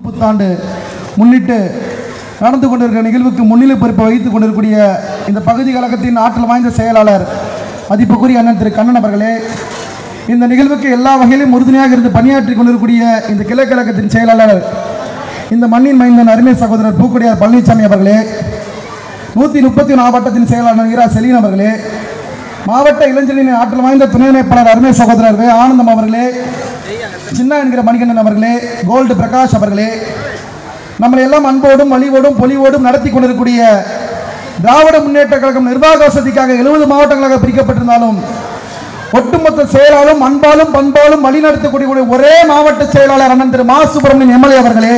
புத்தாண்டு முன்னிட்டு நடந்து கொண்டிருக்கிற நிகழ்வுக்கு முன்னிலை பொறுப்பை வகித்துக் கொண்டிருக்கக்கூடிய இந்த பகுதி கழகத்தின் ஆற்றல் வாய்ந்த செயலாளர் மதிப்புக்குரிய அண்ணன் திரு கண்ணன் அவர்களே இந்த நிகழ்வுக்கு எல்லா வகையிலும் உறுதுணையாக இருந்து பணியாற்றி கொண்டிருக்கக்கூடிய இந்த கிளை கழகத்தின் செயலாளர் இந்த மண்ணின் மைந்தன் அருமை சகோதரர் பூக்கொடியார் பழனிசாமி அவர்களே நூற்றி முப்பத்தி மாவட்டத்தின் செயலாளர் இரா செலீன் அவர்களே மாவட்ட இளைஞர்களின் ஆற்றல் வாய்ந்த துணை இணைப்பாளர் அருமை சகோதரர் வே ஆனந்தம் அவர்களே சின்ன என்கிற மணிகண்டன் அவர்களே கோல்டு பிரகாஷ் அவர்களே நம்மளை எல்லாம் அன்போடும் வலிவோடும் பொலிவோடும் நடத்தி கொண்டிருக்கக்கூடிய திராவிட முன்னேற்ற கழகம் நிர்வாக வசதிக்காக எழுபது மாவட்டங்களாக பிரிக்கப்பட்டிருந்தாலும் ஒட்டுமொத்த செயலாலும் அன்பாலும் பண்பாலும் வழிநடத்தக்கூடிய ஒரே மாவட்ட செயலாளர் அண்ணன் திரு மா சுப்பிரமணியன் எம்எல்ஏ அவர்களே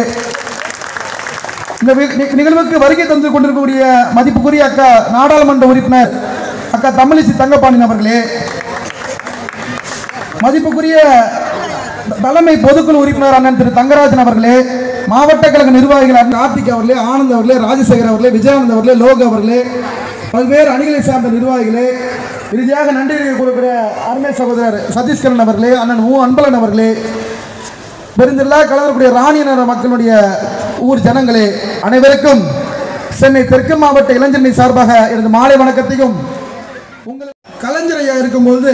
இந்த வி- நி- நிகழ்வுக்கு வருகை தந்து கொண்டிருக்கக்கூடிய மதிப்புக்குரிய அக்கா நாடாளுமன்ற உறுப்பினர் அக்கா தமிழிசை தங்கப்பாண்டியன் அவர்களே மதிப்புக்குரிய தலைமை பொதுக்குழு உறுப்பினர் அண்ணன் திரு தங்கராஜன் அவர்களே மாவட்ட கழக நிர்வாகிகள் அண்ணன் கார்த்திக் அவர்களே ஆனந்த் அவர்களே ராஜசேகர் அவர்களே விஜயானந்த் அவர்களே லோக் அவர்களே பல்வேறு அணிகளை சார்ந்த நிர்வாகிகளே இறுதியாக நன்றி கொடுக்கிற அருமை சகோதரர் சதீஷ்கரன் அவர்களே அண்ணன் மு அன்பலன் அவர்களே பெருந்தில்லா கலந்தக்கூடிய ராணியநகர மக்களுடைய ஊர் ஜனங்களே அனைவருக்கும் சென்னை தெற்கு மாவட்ட இளைஞரணி சார்பாக எனது மாலை வணக்கத்தையும் உங்கள் கலைஞரையா இருக்கும்போது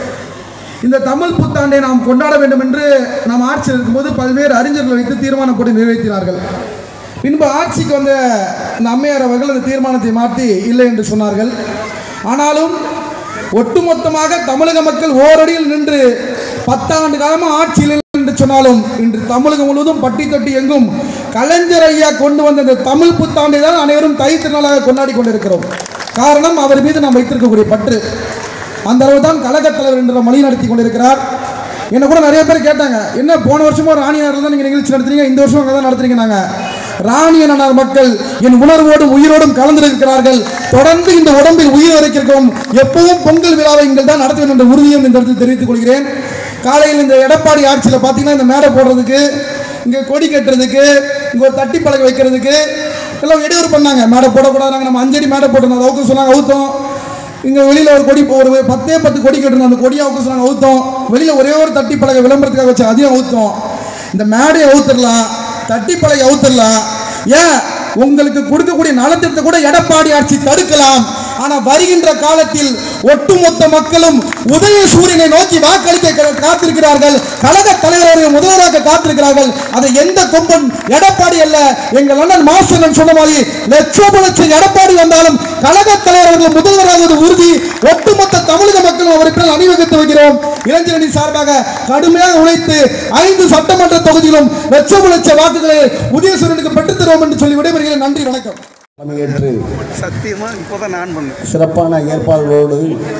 இந்த தமிழ் புத்தாண்டை நாம் கொண்டாட வேண்டும் என்று நாம் ஆட்சியில் இருக்கும்போது பல்வேறு அறிஞர்கள் வைத்து தீர்மானம் போட்டு நிறைவேற்றினார்கள் பின்பு ஆட்சிக்கு வந்த இந்த அம்மையார் அவர்கள் அந்த தீர்மானத்தை மாற்றி இல்லை என்று சொன்னார்கள் ஆனாலும் ஒட்டுமொத்தமாக தமிழக மக்கள் ஓரடியில் நின்று பத்தாண்டு காலமாக ஆட்சியில் இல்லை என்று சொன்னாலும் இன்று தமிழகம் முழுவதும் பட்டி தொட்டி எங்கும் கலைஞர் ஐயா கொண்டு வந்த இந்த தமிழ் புத்தாண்டை தான் அனைவரும் தை திருநாளாக கொண்டாடி கொண்டிருக்கிறோம் காரணம் அவர் மீது நாம் வைத்திருக்கக்கூடிய பற்று அந்த அளவு தான் கழகத் தலைவர் என்ற மொழி நடத்தி கொண்டிருக்கிறார் என்ன கூட நிறைய பேர் கேட்டாங்க என்ன போன வருஷமும் ராணியாரில் தான் நீங்கள் நிகழ்ச்சி நடத்துறீங்க இந்த வருஷம் அங்கே தான் நடத்துறீங்க நாங்கள் ராணியனார் மக்கள் என் உணர்வோடும் உயிரோடும் கலந்திருக்கிறார்கள் தொடர்ந்து இந்த உடம்பில் உயிர் வரைக்கிறோம் எப்பவும் பொங்கல் விழாவை இங்கள் தான் நடத்த வேண்டும் என்ற உறுதியும் இந்த இடத்தில் தெரிவித்துக் கொள்கிறேன் காலையில் இந்த எடப்பாடி ஆட்சியில் பார்த்தீங்கன்னா இந்த மேடை போடுறதுக்கு இங்கே கொடி கட்டுறதுக்கு இங்கே ஒரு தட்டி பழக வைக்கிறதுக்கு எல்லாம் இடையூறு பண்ணாங்க மேடை போடக்கூடாது நாங்கள் நம்ம அஞ்சடி மேடை போட்டிருந்தோம் அதை அவுக்க சொன்னாங்க அவுத்தோம் இங்கே வெளியில் ஒரு கொடி ஒரு பத்தே பத்து கொடி கட்டிருந்தோம் அந்த கொடியை அவுக்க சொன்னாங்க அவுத்தோம் வெளியில் ஒரே ஒரு தட்டி பலகை விளம்பரத்துக்காக வச்சு அதையும் அவுத்தோம் இந்த மேடையை அவுத்துடலாம் தட்டி பலகை அவுத்துடலாம் ஏன் உங்களுக்கு கொடுக்கக்கூடிய நலத்திட்டத்தை கூட எடப்பாடி ஆட்சி தடுக்கலாம் ஆனா வருகின்ற காலத்தில் ஒட்டுமொத்த மக்களும் உதய சூரியனை நோக்கி வாக்களிக்க க- காத்திருக்கிறார்கள் கழக தலைவரை முதல்வராக காத்திருக்கிறார்கள் அதை எந்த கொம்பன் எடப்பாடி அல்ல எங்கள் அண்ணன் மாசன் சொன்ன மாதிரி லட்சோப லட்சம் எடப்பாடி வந்தாலும் கழக தலைவர் அவர்கள் முதல்வராவது உறுதி ஒட்டுமொத்த தமிழக மக்களும் அவரை பின்னால் அணிவகுத்து வைக்கிறோம் இளைஞரணி சார்பாக கடுமையாக உழைத்து ஐந்து சட்டமன்ற தொகுதியிலும் லட்சோப லட்ச வாக்குகளை உதயசூரனுக்கு பெற்றுத் தருவோம் என்று சொல்லி விடைபெறுகிறேன் நன்றி வணக்கம் தலைமையேற்று சத்தியமா இப்போதான் நான் பண்ணேன் சிறப்பான ஏற்பாடுகளோடு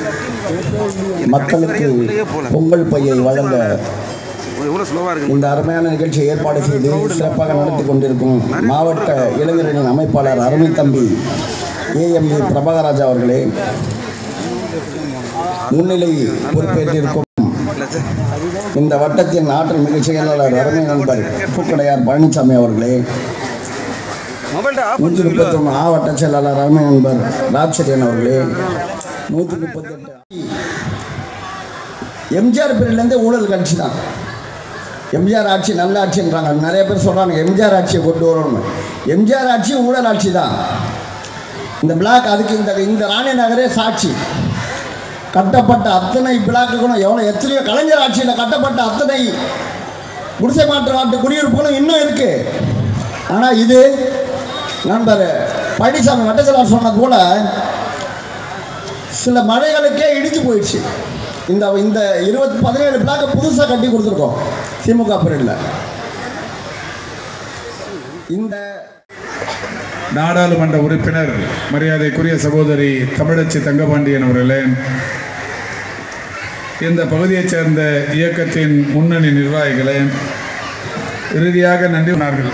மக்களுக்கு பொங்கல் பையை வழங்க எவ்வளோ ஸ்லோவாக இருக்கு இந்த அருமையான நிகழ்ச்சியை ஏற்பாடு செய்து சிறப்பாக நடத்தி கொண்டிருக்கும் மாவட்ட இளைஞரணியின் அமைப்பாளர் அருமை தம்பி ஏஎம்ஏ பிரபாகராஜா அவர்களே முன்னிலை பொறுப்பேற்றிருக்கும் இந்த வட்டத்தின் ஆற்றல் மிக செயலாளர் அருமை நண்பர் பூக்கடையார் பழனிசாமி அவர்களே மொபைல்டா ஆஃப் நூற்றி முப்பத்தி ஒன்று மாவட்ட செயலாளர் அருமை நண்பர் ராஜ்சரியன் அவர்களே நூற்றி முப்பத்தி எட்டு எம்ஜிஆர் பீரியட்லேருந்தே ஊழல் கட்சி தான் எம்ஜிஆர் ஆட்சி நல்ல ஆட்சின்றாங்க நிறைய பேர் சொல்கிறாங்க எம்ஜிஆர் ஆட்சியை கொண்டு வரணும்னு எம்ஜிஆர் ஆட்சி ஊழல் ஆட்சி தான் இந்த பிளாக் அதுக்கு இந்த இந்த ராணி நகரே சாட்சி கட்டப்பட்ட அத்தனை பிளாக்குகளும் எவ்வளோ எத்தனையோ கலைஞர் ஆட்சியில் கட்டப்பட்ட அத்தனை குடிசை மாற்று நாட்டு குடியிருப்புகளும் இன்னும் இருக்கு ஆனால் இது நண்பர் பழனிசாமி வட்டச்சலார் சொன்னது போல சில மழைகளுக்கே இடிஞ்சு போயிடுச்சு இந்த இந்த இருபத்தி பதினேழு பிளாக்கை புதுசாக கட்டி கொடுத்துருக்கோம் திமுக பீரியடில் இந்த நாடாளுமன்ற உறுப்பினர் மரியாதைக்குரிய சகோதரி தமிழச்சி தங்கபாண்டியன் அவர்களே இந்த பகுதியைச் சேர்ந்த இயக்கத்தின் முன்னணி நிர்வாகிகளே இறுதியாக நன்றி சொன்னார்கள்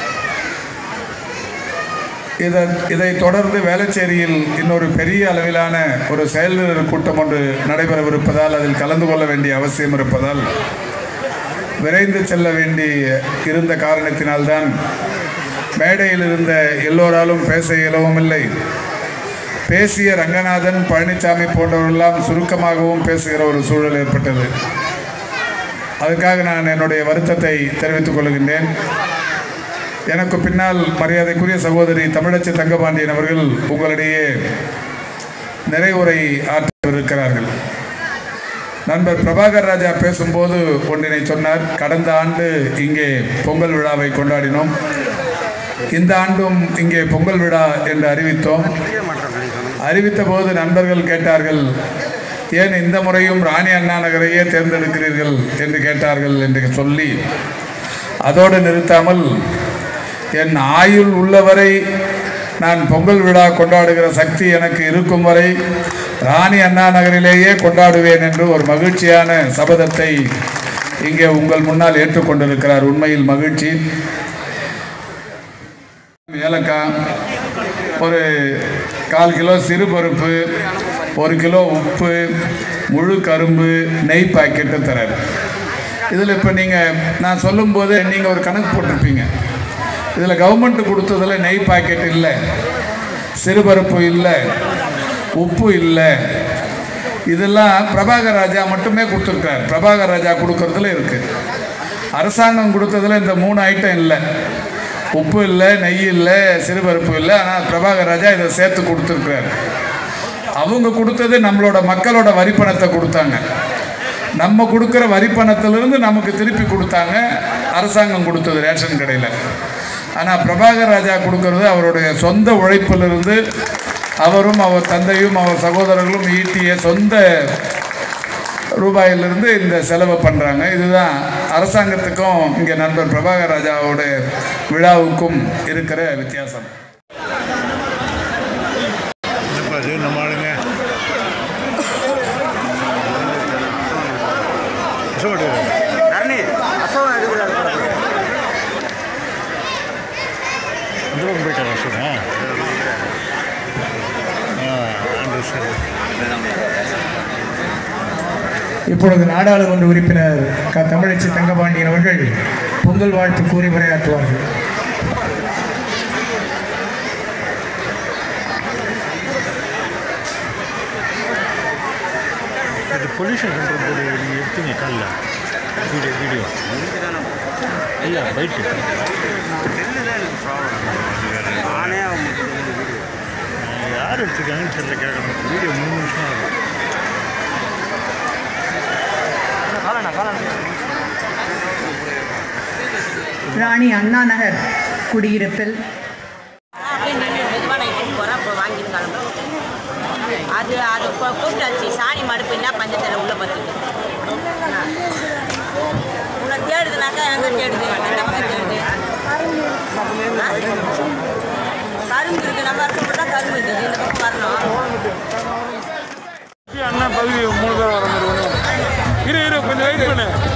இதை இதைத் தொடர்ந்து வேளச்சேரியில் இன்னொரு பெரிய அளவிலான ஒரு செயல்நிலை கூட்டம் ஒன்று நடைபெறவிருப்பதால் அதில் கலந்து கொள்ள வேண்டிய அவசியம் இருப்பதால் விரைந்து செல்ல வேண்டி இருந்த காரணத்தினால்தான் மேடையில் இருந்த எல்லோராலும் பேச இயலவும் இல்லை பேசிய ரங்கநாதன் பழனிசாமி போன்றவரெல்லாம் சுருக்கமாகவும் பேசுகிற ஒரு சூழல் ஏற்பட்டது அதுக்காக நான் என்னுடைய வருத்தத்தை தெரிவித்துக் கொள்கின்றேன் எனக்கு பின்னால் மரியாதைக்குரிய சகோதரி தமிழச்சி தங்கபாண்டியன் அவர்கள் உங்களிடையே நிறைவுரை ஆற்றவிருக்கிறார்கள் நண்பர் பிரபாகர் ராஜா பேசும்போது ஒன்றினை சொன்னார் கடந்த ஆண்டு இங்கே பொங்கல் விழாவை கொண்டாடினோம் இந்த ஆண்டும் இங்கே பொங்கல் விழா என்று அறிவித்தோம் அறிவித்த போது நண்பர்கள் கேட்டார்கள் ஏன் இந்த முறையும் ராணி அண்ணா நகரையே தேர்ந்தெடுக்கிறீர்கள் என்று கேட்டார்கள் என்று சொல்லி அதோடு நிறுத்தாமல் என் ஆயுள் உள்ளவரை நான் பொங்கல் விழா கொண்டாடுகிற சக்தி எனக்கு இருக்கும் வரை ராணி அண்ணா நகரிலேயே கொண்டாடுவேன் என்று ஒரு மகிழ்ச்சியான சபதத்தை இங்கே உங்கள் முன்னால் ஏற்றுக்கொண்டிருக்கிறார் உண்மையில் மகிழ்ச்சி ஏலக்காய் ஒரு கால் கிலோ சிறுபருப்பு ஒரு கிலோ உப்பு முழு கரும்பு நெய் பாக்கெட்டு தராரு இதில் இப்போ நீங்கள் நான் சொல்லும்போது நீங்கள் ஒரு கணக்கு போட்டிருப்பீங்க இதில் கவர்மெண்ட் கொடுத்ததில் நெய் பாக்கெட் இல்லை சிறுபருப்பு இல்லை உப்பு இல்லை இதெல்லாம் பிரபாகர் ராஜா மட்டுமே கொடுத்துருக்காரு பிரபாகர் ராஜா கொடுக்கறதுல இருக்குது அரசாங்கம் கொடுத்ததுல இந்த மூணு ஐட்டம் இல்லை உப்பு இல்லை நெய் இல்லை சிறுபருப்பு இல்லை ஆனால் பிரபாகர் ராஜா இதை சேர்த்து கொடுத்துருக்குறாரு அவங்க கொடுத்தது நம்மளோட மக்களோட வரிப்பணத்தை கொடுத்தாங்க நம்ம கொடுக்குற வரிப்பணத்திலிருந்து நமக்கு திருப்பி கொடுத்தாங்க அரசாங்கம் கொடுத்தது ரேஷன் கடையில் ஆனால் பிரபாகர் ராஜா கொடுக்கறது அவருடைய சொந்த உழைப்பிலிருந்து அவரும் அவர் தந்தையும் அவர் சகோதரர்களும் ஈட்டிய சொந்த ரூபாயிலிருந்து இந்த செலவு பண்ணுறாங்க இதுதான் அரசாங்கத்துக்கும் இங்கே நண்பர் பிரபாகர் ராஜாவோட விழாவுக்கும் இருக்கிற வித்தியாசம் என்னப்பா இது நம்ம ஆளுங்க கஷ்டப்பட்டு தரணி அசோகன் எடுக்கிறாரு இந்த பக்கம் போயிட்டாரா சொல்லுங்க ஆ ஆண்டு சரி இப்பொழுது நாடாளுமன்ற உறுப்பினர் க தமிழச்சி தங்கபாண்டியன் அவர்கள் பொங்கல் வாழ்த்து கூறி உரையாற்றுவார்கள் இது பொல்யூஷன் கண்ட்ரோல் போர்டு நீங்கள் எடுத்தீங்க காலைல வீடியோ வீடியோ இல்லை பைட்டு நானே யார் எடுத்துருக்காங்கன்னு தெரியல கேட்கணும் வீடியோ மூணு நிமிஷம் ஆகும் ராணி அண்ணா நகர் குடியிருப்பில் அப்படியே நின்று மெதுவாக நான் இட்டுன்னு போகிறேன் அப்போ வாங்கிட்டு கிளம்புறேன் அது அது இப்போ கூப்பிட்டாச்சு சாணி மடுப்பு என்ன பஞ்சத்தில் உள்ள பார்த்துட்டு உன்னை தேடுதுனாக்கா எங்கே தேடுது இந்த பக்கம் தேடுது ஆ? கரும்பு இருக்குது நம்ம இருக்கப்பட்டா கரும்பு இருக்குது இந்த பக்கம் வரணும் அண்ணா பதவி மூணு பேர் வர மாதிரி ஒன்று இரு இரு கொஞ்சம் வெயிட் பண்ணு